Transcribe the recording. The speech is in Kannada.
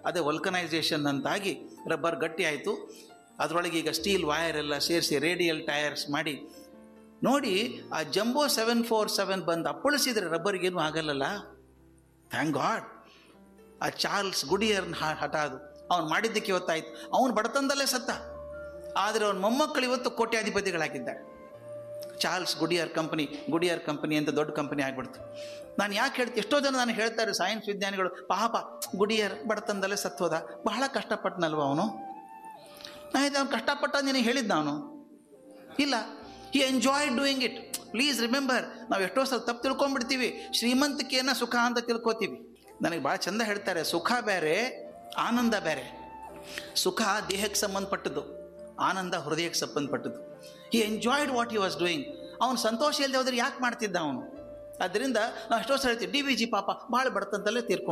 ಅದೇ ವಲ್ಕನೈಸೇಷನ್ ಅಂತಾಗಿ ರಬ್ಬರ್ ಗಟ್ಟಿ ಆಯಿತು ಅದರೊಳಗೆ ಈಗ ಸ್ಟೀಲ್ ವೈರ್ ಎಲ್ಲ ಸೇರಿಸಿ ರೇಡಿಯಲ್ ಟೈರ್ಸ್ ಮಾಡಿ ನೋಡಿ ಆ ಜಂಬೋ ಸೆವೆನ್ ಫೋರ್ ಸೆವೆನ್ ಬಂದು ಅಪ್ಪಳಿಸಿದ್ರೆ ರಬ್ಬರ್ಗೇನು ಆಗಲ್ಲಲ್ಲ ಥ್ಯಾಂಕ್ ಗಾಡ್ ಆ ಚಾರ್ಲ್ಸ್ ಗುಡಿಯರ್ನ ಹ- ಹಠ ಅದು ಅವನು ಮಾಡಿದ್ದಕ್ಕೆ ಇವತ್ತಾಯ್ತು ಅವನು ಬಡತನದಲ್ಲೇ ಸತ್ತ ಆದರೆ ಅವನ ಮೊಮ್ಮಕ್ಕಳು ಇವತ್ತು ಕೋಟ್ಯಾಧಿಪತಿಗಳಾಗಿದ್ದಾರೆ Charles Goodyear company Goodyear company ಅಂತ ದೊಡ್ಡ ಕಂಪನಿ ಆಗ್ಬಿಡ್ತು ನಾನು ಯಾಕೆ ಹೇಳ್ತೀನಿ ಎಷ್ಟೋ ಜನ ನಾನು ಹೇಳ್ತಾರೆ ಸೈನ್ಸ್ ವಿಜ್ಞಾನಿಗಳು ಪಾಪ ಗುಡಿಯರ್ ಬಡತನದಲ್ಲೇ ಸತ್ತೋದ ಬಹಳ ಕಷ್ಟಪಟ್ಟನಲ್ವ ಅವನು ಆಯ್ತು ಅವ್ನು ಕಷ್ಟಪಟ್ಟ ನಿನಗೆ ಹೇಳಿದ್ದ ಅವನು ಇಲ್ಲ ಈ enjoy doing it please remember ನಾವು ಎಷ್ಟೋ ಸಲ ತಪ್ಪು ತಿಳ್ಕೊಂಡ್ಬಿಡ್ತೀವಿ ಶ್ರೀಮಂತಿಕೆಯನ್ನು ಸುಖ ಅಂತ ತಿಳ್ಕೊತೀವಿ ನನಗೆ ಭಾಳ ಚಂದ ಹೇಳ್ತಾರೆ ಸುಖ ಬೇರೆ ಆನಂದ ಬೇರೆ ಸುಖ ದೇಹಕ್ಕೆ ಸಂಬಂಧಪಟ್ಟದ್ದು ಆನಂದ ಹೃದಯಕ್ಕೆ ಸಂಬಂಧಪಟ್ಟದ್ದು ಈ enjoyed what he was doing ಅವನು ಸಂತೋಷ ಇಲ್ಲದೆ ಹೋದ್ರೆ ಯಾಕೆ ಮಾಡ್ತಿದ್ದ ಅವನು ಅದರಿಂದ ನಾವು ಎಷ್ಟೋ ಸಲ ಹೇಳ್ತೀವಿ ಡಿ ವಿ ಜಿ ಪಾಪ ಭಾಳ ಬಡತನದಲ್ಲೇ ತೀರ್ಕೊಂಡು